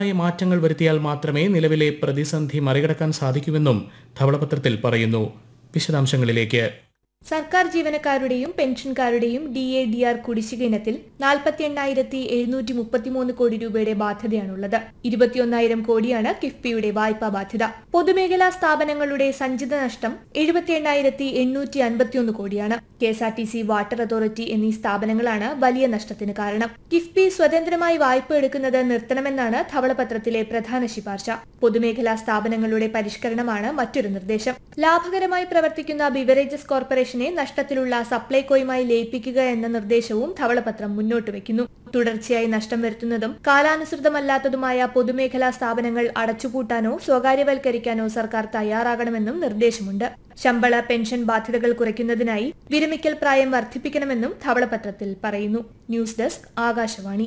മാറ്റങ്ങൾ വരുത്തിയാൽ മാത്രമേ നിലവിലെ പ്രതിസന്ധി മറികടക്കാൻ സാധിക്കൂവെന്നും ധവളപത്രത്തിൽ പറയുന്നു വിശദാംശങ്ങളിലേക്ക് സർക്കാർ ജീവനക്കാരുടെയും പെൻഷൻകാരുടെയും ഡി എ ഡി ആർ കുടിശ്ശിക ഇനത്തിൽ നാൽപ്പത്തി എണ്ണായിരത്തി എഴുന്നൂറ്റി മുപ്പത്തിമൂന്ന് കോടി രൂപയുടെ ബാധ്യതയാണുള്ളത് ഇരുപത്തിയൊന്നായിരം കോടിയാണ് കിഫ്ബിയുടെ വായ്പാ ബാധ്യത പൊതുമേഖലാ സ്ഥാപനങ്ങളുടെ സഞ്ചിത നഷ്ടം എഴുപത്തി എണ്ണായിരത്തി എണ്ണൂറ്റി അൻപത്തിയൊന്ന് കോടിയാണ് K S R T C water authority എന്നീ സ്ഥാപനങ്ങളാണ് വലിയ നഷ്ടത്തിന് കാരണം കിഫ്ബി സ്വതന്ത്രമായി വായ്പ എടുക്കുന്നത് നിർത്തണമെന്നാണ് ധവളപത്രത്തിലെ പ്രധാന ശുപാർശ പൊതുമേഖലാ സ്ഥാപനങ്ങളുടെ പരിഷ്കരണമാണ് മറ്റൊരു നിർദ്ദേശം ലാഭകരമായി പ്രവർത്തിക്കുന്ന ബിവറേജസ് കോർപ്പറേഷനെ നഷ്ടത്തിലുള്ള സപ്ലൈകോയുമായി ലയിപ്പിക്കുക എന്ന നിർദ്ദേശവും ധവളപത്രം മുന്നോട്ട് വയ്ക്കുന്നു തുടർച്ചയായി നഷ്ടം വരുത്തുന്നതും കാലാനുസൃതമല്ലാത്തതുമായ പൊതുമേഖലാ സ്ഥാപനങ്ങൾ അടച്ചുപൂട്ടാനോ സ്വകാര്യവൽക്കരിക്കാനോ സർക്കാർ തയ്യാറാകണമെന്നും നിർദ്ദേശമുണ്ട് ശമ്പള പെൻഷൻ ബാധ്യതകൾ കുറയ്ക്കുന്നതിനായി വിരമിക്കൽ പ്രായം വർദ്ധിപ്പിക്കണമെന്നും ധവളപത്രത്തിൽ പറയുന്നു ന്യൂസ് ഡെസ്ക് ആകാശവാണി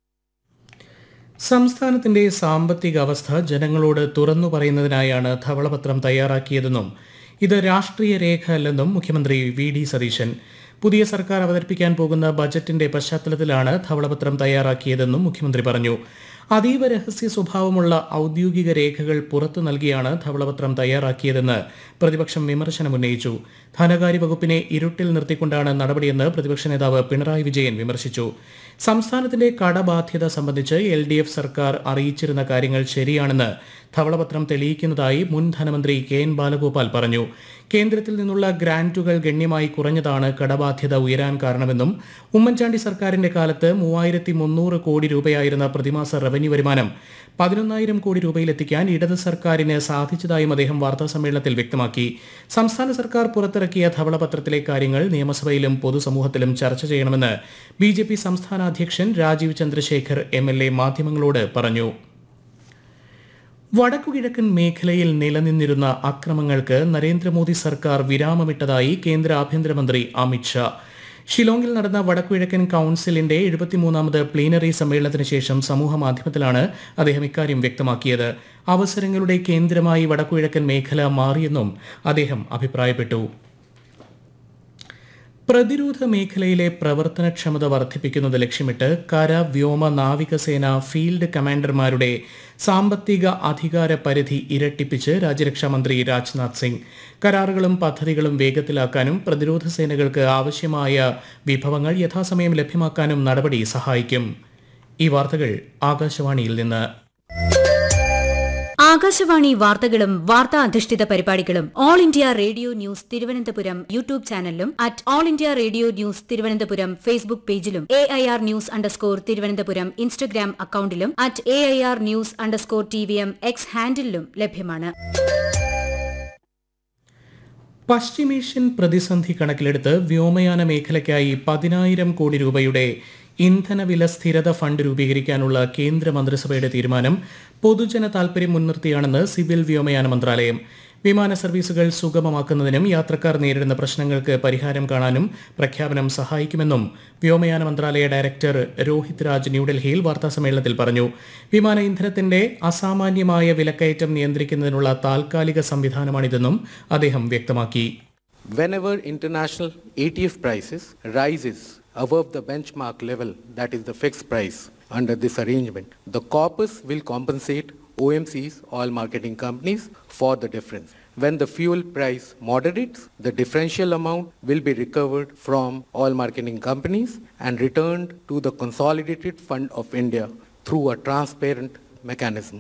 സംസ്ഥാനത്തിന്റെ സാമ്പത്തിക അവസ്ഥ ജനങ്ങളോട് തുറന്നു പറയുന്നതിനായാണ് ധവളപത്രം തയ്യാറാക്കിയതെന്നും ഇത് രാഷ്ട്രീയ രേഖ അല്ലെന്നും മുഖ്യമന്ത്രി വി ഡി സതീശൻ പുതിയ സർക്കാർ അവതരിപ്പിക്കാൻ പോകുന്ന ബജറ്റിന്റെ പശ്ചാത്തലത്തിലാണ് ധവളപത്രം തയ്യാറാക്കിയതെന്നും മുഖ്യമന്ത്രി പറഞ്ഞു അതീവ രഹസ്യ സ്വഭാവമുള്ള ഔദ്യോഗിക രേഖകൾ പുറത്തു നൽകിയാണ് ധവളപത്രം തയ്യാറാക്കിയതെന്ന് പ്രതിപക്ഷം വിമർശനമുന്നയിച്ചു ധനകാര്യ വകുപ്പിനെ ഇരുട്ടിൽ നിർത്തിക്കൊണ്ടാണ് നടപടിയെന്ന് പ്രതിപക്ഷ നേതാവ് പിണറായി വിജയൻ വിമർശിച്ചു സംസ്ഥാനത്തിന്റെ കടബാധ്യത സംബന്ധിച്ച് എൽ ഡി എഫ് സർക്കാർ അറിയിച്ചിരുന്ന കാര്യങ്ങൾ ശരിയാണെന്ന് ധവളപത്രം തെളിയിക്കുന്നതായി മുൻ ധനമന്ത്രി കെ എൻ ബാലഗോപാൽ പറഞ്ഞു കേന്ദ്രത്തിൽ നിന്നുള്ള ഗ്രാന്റുകൾ ഗണ്യമായി കുറഞ്ഞതാണ് കടബാധ്യത ഉയരാൻ കാരണമെന്നും ഉമ്മൻചാണ്ടി സർക്കാരിന്റെ കാലത്ത് മൂവായിരത്തി മുന്നൂറ് കോടി രൂപയായിരുന്ന പ്രതിമാസ റവന്യൂ വരുമാനം പതിനൊന്നായിരം കോടി രൂപയിലെത്തിക്കാൻ ഇടത് സർക്കാരിന് സാധിച്ചതായും അദ്ദേഹം വാർത്താസമ്മേളനത്തിൽ വ്യക്തമാക്കി സംസ്ഥാന സർക്കാർ പുറത്തിറക്കിയ ധവളപത്രത്തിലെ കാര്യങ്ങൾ നിയമസഭയിലും പൊതുസമൂഹത്തിലും ചർച്ച ചെയ്യണമെന്ന് ബി ജെ പി സംസ്ഥാന അധ്യക്ഷൻ Rajeev Chandrasekhar M L A മാധ്യമങ്ങളോട് പറഞ്ഞു വടക്കുകിഴക്കൻ മേഖലയിൽ നിലനിന്നിരുന്ന അക്രമങ്ങൾക്ക് നരേന്ദ്രമോദി സർക്കാർ വിരാമമിട്ടതായി കേന്ദ്ര ആഭ്യന്തരമന്ത്രി അമിത് ഷാ ഷിലോങ്ങിൽ നടന്ന വടക്കുകിഴക്കൻ കൌൺസിലിന്റെ എഴുപത്തിമൂന്നാമത് പ്ലീനറി സമ്മേളനത്തിന് ശേഷം സമൂഹ മാധ്യമത്തിലാണ് അദ്ദേഹം ഇക്കാര്യം വ്യക്തമാക്കിയത് അവസരങ്ങളുടെ കേന്ദ്രമായി വടക്കുകിഴക്കൻ മേഖല മാറിയെന്നും അദ്ദേഹം അഭിപ്രായപ്പെട്ടു പ്രതിരോധ മേഖലയിലെ പ്രവർത്തനക്ഷമത വർദ്ധിപ്പിക്കുന്നത് ലക്ഷ്യമിട്ട് കര വ്യോമ നാവികസേന ഫീൽഡ് കമാൻഡർമാരുടെ സാമ്പത്തിക അധികാര പരിധി ഇരട്ടിപ്പിച്ച് രാജ്യരക്ഷാ മന്ത്രി രാജ്നാഥ് സിംഗ് കരാറുകളും പദ്ധതികളും വേഗത്തിലാക്കാനും പ്രതിരോധ സേനകൾക്ക് ആവശ്യമായ വിഭവങ്ങൾ യഥാസമയം ലഭ്യമാക്കാനും നടപടി സഹായിക്കും ഈ വാർത്തകൾ ആകാശവാണിയിൽ നിന്ന് ആകാശവാണി വാർത്തകളും വാർത്താ അധിഷ്ഠിത പരിപാടികളും all India radio news Thiruvananthapuram YouTube ചാനലിലും at all India radio news Thiruvananthapuram Facebook പേജിലും A I R news underscore Thiruvananthapuram Instagram അക്കൌണ്ടിലും at A I R news underscore T V M X ഹാൻഡിലും ലഭ്യമാണ് പശ്ചിമേഷ്യൻ പ്രതിസന്ധി കണക്കിലെടുത്ത് വ്യോമയാന മേഖലയ്ക്കായി പതിനായിരം കോടി രൂപയുടെ ഇന്ധനവില സ്ഥിരത ഫണ്ട് രൂപീകരിക്കാനുള്ള കേന്ദ്ര മന്ത്രിസഭയുടെ തീരുമാനം പൊതുജന താൽപര്യം മുൻനിർത്തിയാണെന്ന് സിവിൽ വ്യോമയാന മന്ത്രാലയം വിമാന സർവീസുകൾ സുഗമമാക്കുന്നതിനും യാത്രക്കാർ നേരിടുന്ന പ്രശ്നങ്ങൾക്ക് പരിഹാരം കാണാനും പ്രഖ്യാപനം സഹായിക്കുമെന്നും വ്യോമയാന മന്ത്രാലയ ഡയറക്ടർ രോഹിത് രാജ് ന്യൂഡൽഹിയിൽ വാർത്താസമ്മേളനത്തിൽ പറഞ്ഞു വിമാന ഇന്ധനത്തിന്റെ അസാമാന്യമായ വിലക്കയറ്റം നിയന്ത്രിക്കുന്നതിനുള്ള താൽക്കാലിക സംവിധാനമാണിതെന്നും അദ്ദേഹം വ്യക്തമാക്കി Whenever international ATF prices rises above the benchmark level, that is the fixed price under this arrangement, the corpus will compensate OMCs, oil marketing companies, for the difference. When the fuel price moderates, the differential amount will be recovered from oil marketing companies and returned to the Consolidated Fund of India through a transparent mechanism.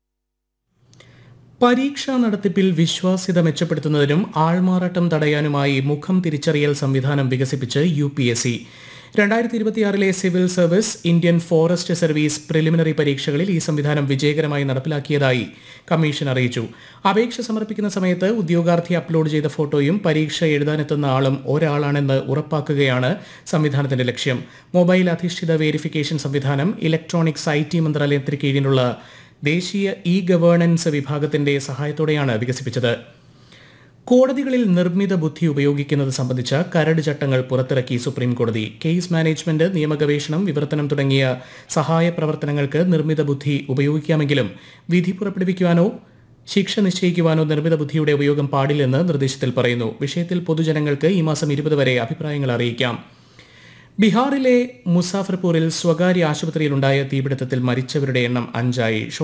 പരീക്ഷാ നടത്തിപ്പിൽ വിശ്വാസ്യത മെച്ചപ്പെടുത്തുന്നതിനും ആൾമാറാട്ടം തടയാനുമായി മുഖം തിരിച്ചറിയൽ സംവിധാനം വികസിപ്പിച്ച് U P S C രണ്ടായിരത്തി ഇരുപത്തിയാറിലെ civil service Indian forest service preliminary പരീക്ഷകളിൽ ഈ സംവിധാനം വിജയകരമായി നടപ്പിലാക്കിയതായി കമ്മീഷൻ അറിയിച്ചു അപേക്ഷ സമർപ്പിക്കുന്ന സമയത്ത് ഉദ്യോഗാർത്ഥി അപ്ലോഡ് ചെയ്ത ഫോട്ടോയും പരീക്ഷ എഴുതാനെത്തുന്ന ആളും ഒരാളാണെന്ന് ഉറപ്പാക്കുകയാണ് സംവിധാനത്തിന്റെ ലക്ഷ്യം മൊബൈൽ അധിഷ്ഠിത വേരിഫിക്കേഷൻ സംവിധാനം ഇലക്ട്രോണിക്സ് ഐ ടി മന്ത്രാലയത്തിന് കീഴിലുള്ള ദേശീയ ഇ ഗവേണൻസ് വിഭാഗത്തിന്റെ സഹായത്തോടെയാണ് വികസിപ്പിച്ചത് കോടതികളിൽ നിർമ്മിത ബുദ്ധി ഉപയോഗിക്കുന്നത് സംബന്ധിച്ച കരട് ചട്ടങ്ങൾ പുറത്തിറക്കി സുപ്രീം കോടതി കേസ് മാനേജ്മെന്റ് നിയമഗവേഷണം വിവർത്തനം തുടങ്ങിയ സഹായ പ്രവർത്തനങ്ങൾക്ക് നിർമ്മിത ബുദ്ധി ഉപയോഗിക്കാമെങ്കിലും വിധി പുറപ്പെടുവിക്കുവാനോ ശിക്ഷ നിശ്ചയിക്കുവാനോ നിർമ്മിത ബുദ്ധിയുടെ ഉപയോഗം പാടില്ലെന്ന് നിർദ്ദേശത്തിൽ പറയുന്നു വിഷയത്തിൽ പൊതുജനങ്ങൾക്ക് ഈ മാസം ഇരുപത് വരെ അഭിപ്രായങ്ങൾ അറിയിക്കാം ബീഹാറിലെ മുസാഫർപൂരിൽ സ്വകാര്യ ആശുപത്രിയിലുണ്ടായ തീപിടുത്തത്തിൽ മരിച്ചവരുടെ എണ്ണം അഞ്ചായി